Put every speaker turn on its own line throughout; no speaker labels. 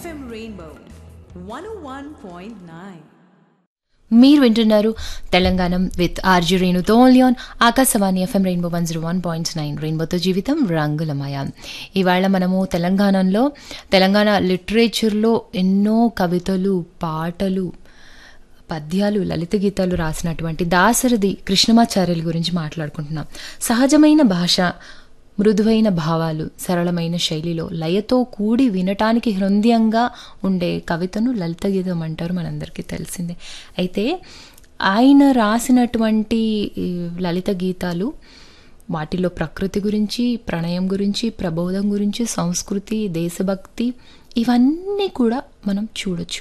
FM Rainbow 101.9.
మీరు వింటున్నారు Telangana with RJ రేణుతో only on Akashvani FM rainbow one zero one point nine రెయిన్బోతో జీవితం రంగులమయ ఇవాళ మనము తెలంగాణలో తెలంగాణ లిటరేచర్లో ఎన్నో కవితలు పాటలు పద్యాలు లలిత గీతాలు రాసినటువంటి దాసరథి కృష్ణమాచార్యుల గురించి మాట్లాడుకుంటున్నాం సహజమైన భాష మృదువైన భావాలు సరళమైన శైలిలో లయతో కూడి వినటానికి హృదయంగా ఉండే కవితను లలిత గీతం అంటారు మనందరికీ తెలిసిందే అయితే ఆయన రాసినటువంటి ఈ లలిత గీతాలు వాటిలో ప్రకృతి గురించి ప్రణయం గురించి ప్రబోధం గురించి సంస్కృతి దేశభక్తి ఇవన్నీ కూడా మనం చూడొచ్చు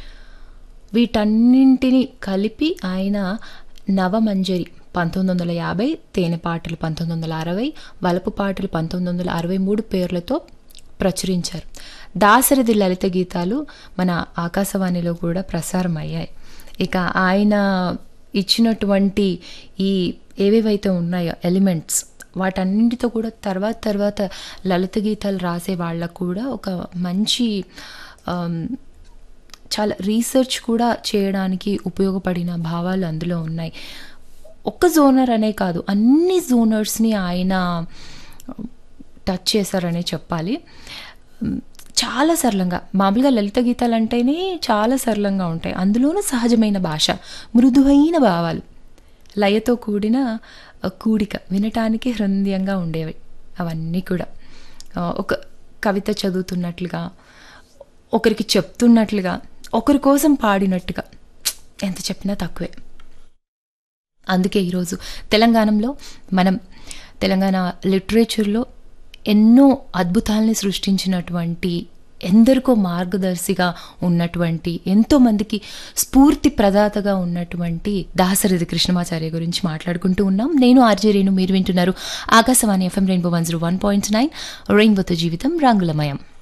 వీటన్నింటిని కలిపి ఆయన నవమంజరి పంతొమ్మిది వందల యాభై తేనె పాటలు పంతొమ్మిది వందల అరవై వలపు పాటలు పంతొమ్మిది వందల అరవై మూడు పేర్లతో ప్రచురించారు దాసరథి లలిత గీతాలు మన ఆకాశవాణిలో కూడా ప్రసారం అయ్యాయి ఇక ఆయన ఇచ్చినటువంటి ఈ ఏవేవైతే ఉన్నాయో ఎలిమెంట్స్ వాటన్నింటితో కూడా తర్వాత తర్వాత లలిత గీతాలు రాసే వాళ్ళకు కూడా ఒక మంచి ఆమ్, చాలా రీసెర్చ్ కూడా చేయడానికి ఉపయోగపడిన భావాలు అందులో ఉన్నాయి ఒక్క జోనర్ అనే కాదు అన్ని జోనర్స్ని ఆయన టచ్ చేశారనే చెప్పాలి ఉమ్, చాలా సరళంగా మామూలుగా లలిత గీతాలు అంటేనే చాలా సరళంగా ఉంటాయి అందులోనూ సహజమైన భాష మృదువైన భావాలు లయతో కూడిన ఆ, కూడిక వినటానికి హృదయంగా ఉండేవి అవన్నీ కూడా ఆ, ఒక కవిత చదువుతున్నట్లుగా ఒకరికి చెప్తున్నట్లుగా ఒకరి కోసం పాడినట్టుగా ఎంత చెప్పినా తక్కువే అందుకే ఈరోజు తెలంగాణలో మనం తెలంగాణ లిటరేచర్లో ఎన్నో అద్భుతాలని సృష్టించినటువంటి ఎందరికో మార్గదర్శిగా ఉన్నటువంటి ఎంతో మందికి స్ఫూర్తి ప్రదాతగా ఉన్నటువంటి దాసరథి కృష్ణమాచార్య గురించి మాట్లాడుకుంటూ ఉన్నాం నేను ఆర్జే రేణు మీరు వింటున్నారు Akashvani FM rainbow one zero one point nine రెయిన్బోతో జీవితం రంగులమయం